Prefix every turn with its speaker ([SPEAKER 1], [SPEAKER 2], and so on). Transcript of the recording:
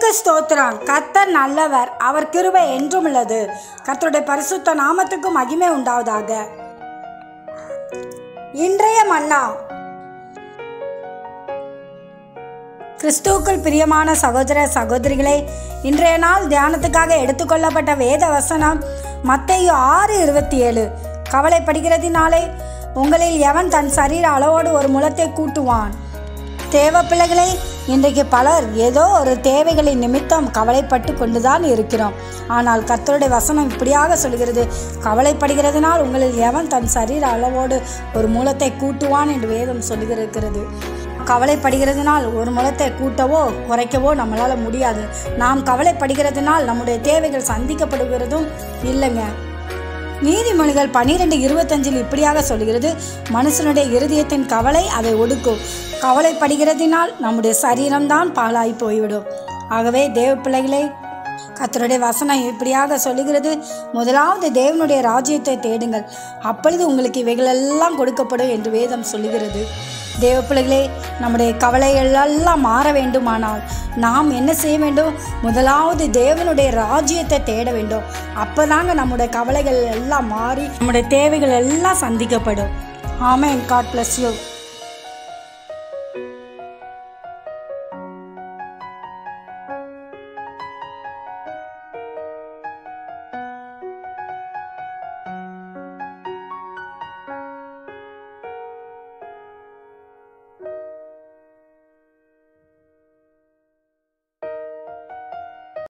[SPEAKER 1] கர்த்தருக்கு ஸ்தோத்திரம் கர்த்தர் நல்லவர் அவர் கிருபை என்றும் உள்ளது கர்த்தருடைய பரிசுத்த நாமத்துக்கு மகிமை உண்டாவதாக இன்றைய மன்னா கிறிஸ்துவுக்குள் பிரியமான சகோதர சகோதரிகளே இன்றைய நாள் தியானத்துக்காக எடுத்துக்கொள்ளப்பட்ட வேத வசனம் மத்தேயு ஆறு இருபத்தி ஏழு கவலைப்படுகிறதினாலே உங்களில் எவன் தன் சரீர அளவோடு ஒரு முலத்தை கூட்டுவான் தேவ பிள்ளைகளே இன்றைக்கு பலர் ஏதோ ஒரு தேவைகளின் நிமித்தம் கவலைப்பட்டு கொண்டுதான் இருக்கிறோம் ஆனால் கர்த்தருடைய வசனம் இப்படியாக சொல்கிறது கவலைப்படுகிறதுனால் உங்களில் எவன் தன் சரீர அளவோடு ஒரு மூலத்தை கூட்டுவான் என்று வேதம் சொல்லுகிறது கவலைப்படுகிறதுனால் ஒரு முலத்தை கூட்டவோ குறைக்கவோ நம்மளால் முடியாது நாம் கவலைப்படுகிறதுனால் நம்முடைய தேவைகள் சந்திக்கப்படுகிறதும் இல்லைங்க நீதிமொழிகள் பன்னிரெண்டு இருபத்தஞ்சில் இப்படியாக சொல்கிறது மனுஷனுடைய இருதயத்தின் கவலை அதை ஒடுக்கும் கவலைப்படுகிறதினால் நம்முடைய சரீரம்தான் பாழாய் போய்விடும் ஆகவே தேவ பிள்ளைகளே கர்த்தருடைய வசனம் இப்படியாக சொல்லுகிறது முதலாவது தேவனுடைய ராஜ்யத்தை தேடுங்கள் அப்பொழுது உங்களுக்கு இவைகளெல்லாம் கொடுக்கப்படும் என்று வேதம் சொல்லுகிறது தேவ பிள்ளைகளே நம்முடைய கவலைகள் எல்லாம் மாற வேண்டுமானால் நாம் என்ன செய்ய வேண்டும் முதலாவது தேவனுடைய ராஜ்யத்தை தேட வேண்டும் அப்போதாங்க நம்முடைய கவலைகள் எல்லாம் மாறி நம்முடைய தேவைகள் எல்லாம் சந்திக்கப்படும் ஆமேன் காட் பிளஸ் யூ